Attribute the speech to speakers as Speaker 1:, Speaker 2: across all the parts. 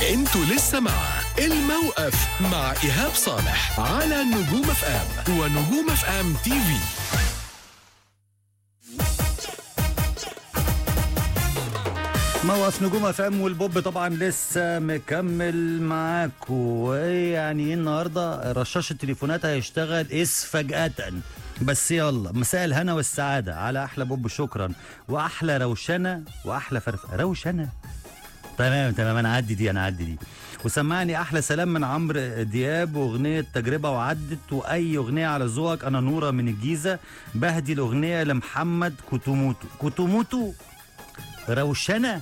Speaker 1: انتوا لسه مع الموقف مع ايهاب صالح على نجوم اف ام ونجوم اف ام تي في
Speaker 2: موقف نجوم اف ام والبوب طبعا لسه مكمل معاكم ويعني النهارده رشاش التليفونات هيشتغل اس فجأة بس يلا مساء الهنا والسعادة على أحلى بوب شكرا وأحلى روشنة وأحلى فرف روشنة تمام تمام أنا عدي دي أنا عدي دي وسمعني أحلى سلام من عمرو دياب وأغنية تجربة وعدت وأي أغنية على ذوقك أنا نورة من الجيزة بهدي الأغنية لمحمد كوتوموتو كوتوموتو روشنة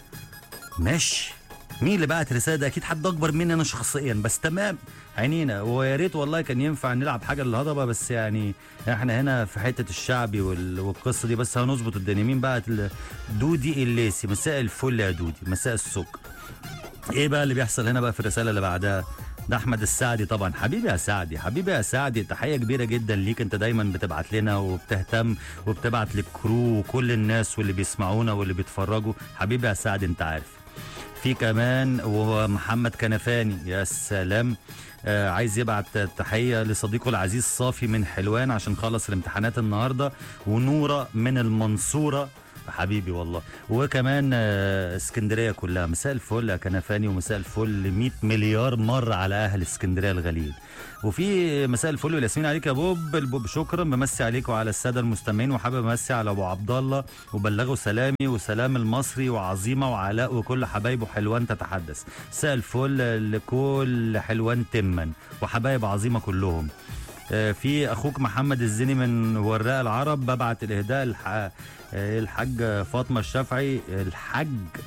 Speaker 2: ماشي مين اللي بعت رساله ده اكيد حد اكبر مني انا شخصيا بس تمام عينينا ويا ريت والله كان ينفع نلعب حاجه للهضبه بس يعني احنا هنا في حته الشعبي وال- والقصه دي بس هنظبط الدنيا مين بعت ال- دودي الليسي مساء الفل يا دودي مساء السكر ايه بقى اللي بيحصل هنا بقى في الرساله اللي بعدها ده احمد السعدي طبعا حبيبي يا سعدي حبيبي يا سعدي تحيه كبيره جدا ليك انت دايما بتبعت لنا وبتهتم وبتبعت للكرو وكل الناس واللي بيسمعونا واللي بيتفرجوا حبيبي يا سعدي انت عارف في كمان وهو محمد كنفاني يا سلام آه عايز يبعت تحيه لصديقه العزيز صافي من حلوان عشان خلص الامتحانات النهارده ونوره من المنصوره حبيبي والله وكمان آه، اسكندريه كلها مساء الفل يا كنفاني ومساء الفل 100 مليار مره على اهل اسكندريه الغاليين وفي مساء الفل والياسمين عليك يا بوب البوب شكرا بمسي عليك وعلى الساده المستمعين وحابب امسي على ابو عبد الله وبلغوا سلامي وسلام المصري وعظيمه وعلاء وكل حبايبه حلوان تتحدث مساء الفل لكل حلوان تما وحبايب عظيمه كلهم آه، في اخوك محمد الزيني من وراء العرب ببعت الاهداء الح... آه، الحاج فاطمه الشافعي الحاج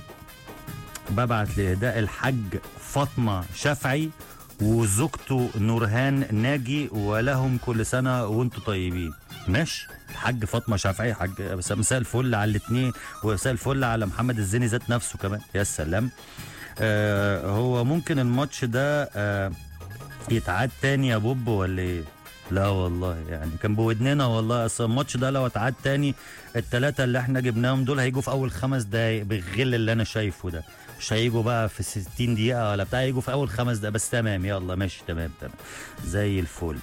Speaker 2: ببعت لاهداء الحاج فاطمه شافعي وزوجته نورهان ناجي ولهم كل سنه وانتم طيبين ماشي الحاج فاطمه شافعي حاج مساء الفل على الاثنين ومساء الفل على محمد الزيني ذات نفسه كمان يا سلام آه هو ممكن الماتش ده آه يتعاد تاني يا بوب ولا ايه؟ لا والله يعني كان بودننا والله اصل الماتش ده لو اتعاد تاني الثلاثه اللي احنا جبناهم دول هيجوا في اول خمس دقايق بالغل اللي انا شايفه ده مش هيجوا بقى في 60 دقيقه ولا بتاع هيجوا في اول خمس دقايق بس تمام يلا ماشي تمام تمام زي الفل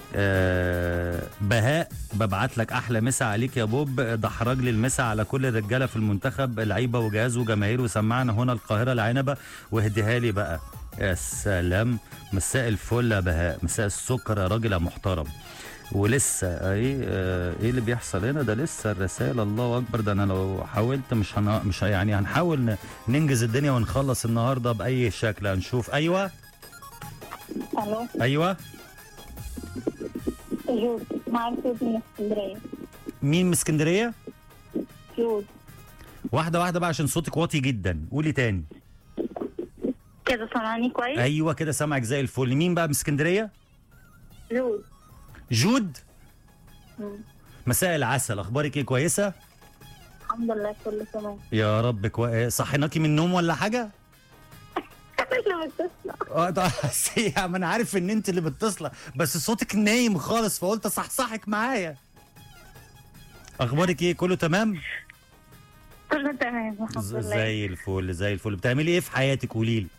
Speaker 2: آه بهاء ببعت لك احلى مسا عليك يا بوب دحرج لي المسا على كل الرجاله في المنتخب لعيبه وجهاز وجماهير وسمعنا هنا القاهره العنبه واهديها لي بقى يا سلام مساء الفل يا بهاء مساء السكر يا راجل يا محترم ولسه ايه آه، ايه اللي بيحصل هنا ده لسه الرسائل الله اكبر ده انا لو حاولت مش هن... مش ه- يعني هنحاول ن- ننجز الدنيا ونخلص النهارده باي شكل هنشوف ايوه
Speaker 3: الو
Speaker 2: ايوه
Speaker 3: جود معاك جود من اسكندريه
Speaker 2: مين من اسكندريه
Speaker 3: جود
Speaker 2: واحده واحده بقى عشان صوتك واطي جدا قولي تاني
Speaker 3: كده سامعني كويس
Speaker 2: ايوه كده سامعك زي الفل مين بقى من اسكندريه
Speaker 3: جود
Speaker 2: جود
Speaker 3: مم.
Speaker 2: مساء العسل اخبارك ايه كويسه
Speaker 3: الحمد لله كله تمام
Speaker 2: يا رب كويس صحيناكي من النوم ولا حاجه
Speaker 3: اللي بتسمع
Speaker 2: اه ده يا ما انا عارف ان انت اللي متصله بس صوتك نايم خالص فقلت اصحصحك معايا اخبارك ايه كله تمام
Speaker 3: كله تمام الحمد
Speaker 2: ز-
Speaker 3: لله
Speaker 2: زي الفل زي الفل بتعملي ايه في حياتك قولي لي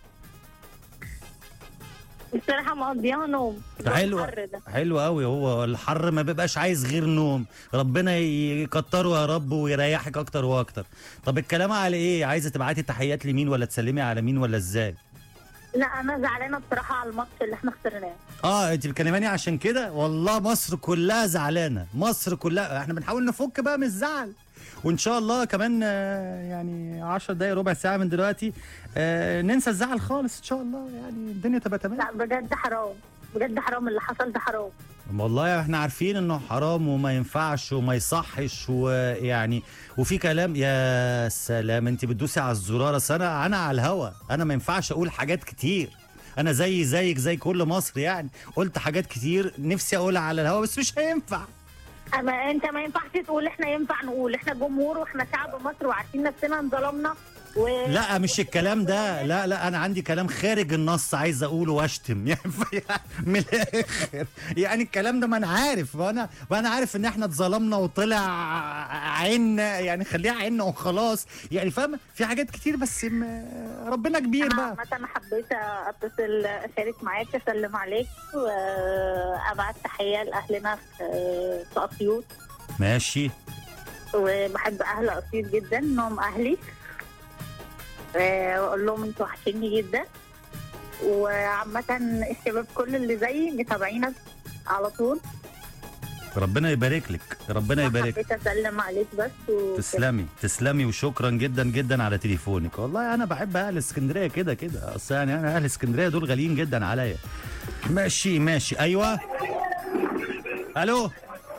Speaker 3: بصراحه مقضياها نوم
Speaker 2: حلو
Speaker 3: الحر ده
Speaker 2: حلو قوي هو الحر ما بيبقاش عايز غير نوم ربنا يكتره يا رب ويريحك اكتر واكتر طب الكلام على ايه عايزه تبعتي تحيات لمين ولا تسلمي على مين ولا ازاي
Speaker 3: لا انا زعلانه بصراحه على الماتش اللي احنا خسرناه
Speaker 2: اه انت بتكلماني عشان كده والله مصر كلها زعلانه مصر كلها احنا بنحاول نفك بقى من الزعل وان شاء الله كمان آه، يعني 10 دقايق ربع ساعه من دلوقتي آه، ننسى الزعل خالص ان شاء الله يعني الدنيا تبقى تمام
Speaker 3: لا بجد حرام بجد حرام اللي حصل ده حرام
Speaker 2: والله احنا عارفين انه حرام وما ينفعش وما يصحش ويعني وفي كلام يا سلام انت بتدوسي على الزرار أصل انا انا على الهوا انا ما ينفعش اقول حاجات كتير انا زي زيك زي كل مصر يعني قلت حاجات كتير نفسي اقولها على الهوا بس مش هينفع
Speaker 3: اما انت ما ينفعش تقول احنا ينفع نقول احنا جمهور واحنا شعب مصر وعارفين نفسنا انظلمنا و...
Speaker 2: لا مش الكلام ده لا لا انا عندي كلام خارج النص عايز اقوله واشتم يعني من الاخر يعني الكلام ده ما انا عارف وانا وانا عارف ان احنا اتظلمنا وطلع عنا يعني خليها عنا وخلاص يعني فاهم في حاجات كتير بس م- ربنا كبير
Speaker 3: انا
Speaker 2: بقى
Speaker 3: عامة حبيت اتصل اشارك معاك اسلم عليك وابعت تحية لاهلنا في في اسيوط
Speaker 2: ماشي
Speaker 3: وبحب اهل اسيوط جدا انهم اهلي آه، واقول لهم انتوا وحشيني جدا وعامة الشباب كل اللي زيي متابعينك على طول
Speaker 2: ربنا يبارك لك ربنا يبارك
Speaker 3: حبيت اسلم عليك بس و...
Speaker 2: تسلمي تسلمي وشكرا جدا جدا على تليفونك والله انا بحب اهل اسكندريه كده كده اصل يعني انا اهل اسكندريه دول غاليين جدا عليا ماشي ماشي ايوه الو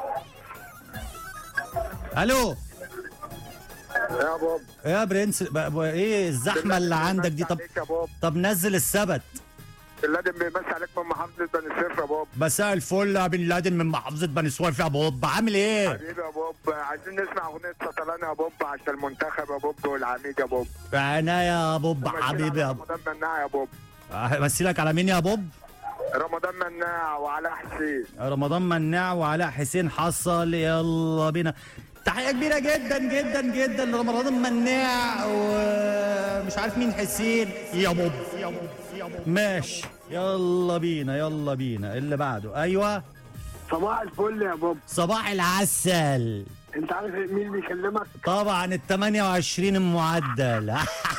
Speaker 2: الو
Speaker 4: يا بوب
Speaker 2: يا برنس ب- ب- ايه الزحمه اللي عندك دي طب
Speaker 4: يا بوب
Speaker 2: طب نزل السبت
Speaker 4: اللادن بيمسي عليك من محافظه بني سويف يا بوب
Speaker 2: مساء الفل يا بن لادن من محافظه بني سويف يا بوب عامل ايه
Speaker 4: حبيبي يا بوب عايزين نسمع اغنيه سطلان يا بوب عشان المنتخب يا بوب والعميد يا بوب
Speaker 2: انا يا بوب
Speaker 4: ومسينا
Speaker 2: حبيبي
Speaker 4: على
Speaker 2: يا بوب
Speaker 4: رمضان مناع يا بوب
Speaker 2: امثلك على مين يا بوب
Speaker 4: رمضان مناع وعلاء حسين
Speaker 2: رمضان مناع وعلاء حسين حصل يلا بينا تحية كبيرة جدا جدا جدا لرمضان مناع ومش عارف مين حسين يا بوب يا بوب يا بوب ماشي يلا بينا يلا بينا اللي بعده ايوه
Speaker 5: صباح الفل يا بوب
Speaker 2: صباح العسل
Speaker 5: انت عارف مين بيكلمك
Speaker 2: طبعا ال 28 المعدل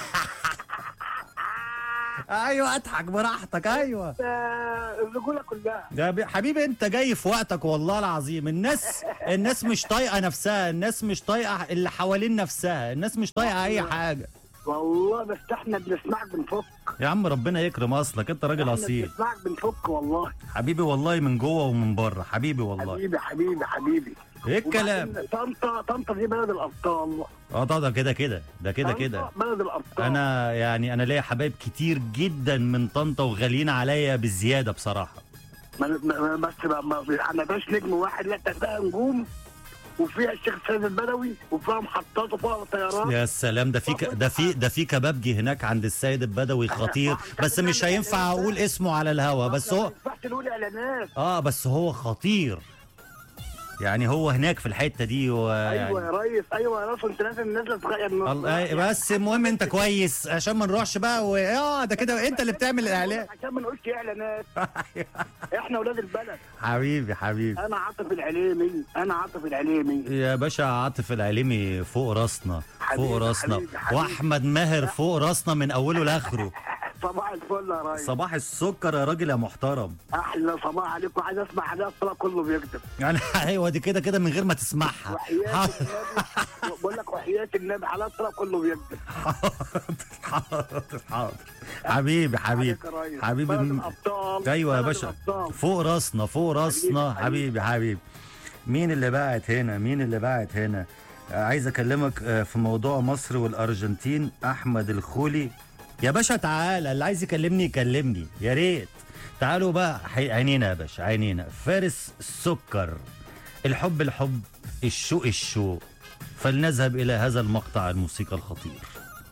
Speaker 2: ايوه اضحك براحتك ايوه
Speaker 5: آه، الرجوله كلها
Speaker 2: ده ب- حبيبي انت جاي في وقتك والله العظيم الناس الناس مش طايقه نفسها الناس مش طايقه اللي حوالين نفسها الناس مش طايقه اي حاجه
Speaker 5: والله بس احنا بنسمعك بنفك
Speaker 2: يا عم ربنا يكرم اصلك انت راجل
Speaker 5: احنا
Speaker 2: اصيل
Speaker 5: بنسمعك بنفك والله
Speaker 2: حبيبي والله من جوه ومن بره حبيبي والله
Speaker 5: حبيبي حبيبي حبيبي
Speaker 2: ايه الكلام
Speaker 5: وبعدين طنطا طنطا دي بلد الابطال
Speaker 2: اه ده ده كده كده ده كده
Speaker 5: طنطا
Speaker 2: كده
Speaker 5: بلد الابطال
Speaker 2: انا يعني انا ليا حبايب كتير جدا من طنطا وغاليين عليا بالزياده بصراحه
Speaker 5: ما- ما- بس ما ما- ما فيهاش نجم واحد لا ده فيها نجوم وفيها الشيخ سيد البدوي وفيها محطات وفيها طيارات
Speaker 2: يا سلام ده في ك- ده في ده في كبابجي هناك عند السيد البدوي خطير بس مش هينفع اقول اسمه على الهوا بس هو
Speaker 5: ما ينفعش نقول اعلانات
Speaker 2: اه بس هو خطير يعني هو هناك في الحته دي و
Speaker 5: ايوه يا
Speaker 2: يعني
Speaker 5: ريس ايوه يا ريس انت لازم نازله تغير
Speaker 2: الله بس المهم انت كويس عشان ما نروحش بقى و... اه ده كده انت اللي بتعمل الاعلان
Speaker 5: عشان ما نقولش اعلانات احنا اولاد البلد
Speaker 2: حبيبي حبيبي
Speaker 5: انا عاطف العليمي انا عاطف العليمي
Speaker 2: يا باشا عاطف العليمي فوق راسنا فوق
Speaker 5: حبيبي،
Speaker 2: راسنا
Speaker 5: حبيبي، حبيبي.
Speaker 2: واحمد ماهر فوق راسنا من اوله لاخره
Speaker 5: صباح الفل يا ريس
Speaker 2: صباح السكر يا راجل يا محترم
Speaker 5: احلى صباح عليكم عايز اسمع حاجات الصلاه كله بيكتب
Speaker 2: يعني ايوه دي كده كده من غير ما تسمعها
Speaker 5: وحياة النبي بقول لك وحياة النبي حالات الصلاه كله بيكتب
Speaker 2: حاضر حاضر حبيبي حبيبي
Speaker 5: عليك يا ريس.
Speaker 2: حبيبي
Speaker 5: بلد
Speaker 2: م-
Speaker 5: الابطال
Speaker 2: ايوه يا
Speaker 5: بلد
Speaker 2: باشا
Speaker 5: الأبطال.
Speaker 2: فوق راسنا فوق راسنا
Speaker 5: حبيبي،
Speaker 2: حبيبي حبيبي مين اللي باعت هنا مين اللي باعت هنا آه، عايز اكلمك آه، في موضوع مصر والارجنتين احمد الخولي يا باشا تعالى اللي عايز يكلمني يكلمني يا ريت تعالوا بقى حي- عينينا يا باشا عينينا فارس السكر الحب الحب الشوق الشوق فلنذهب الى هذا المقطع الموسيقى الخطير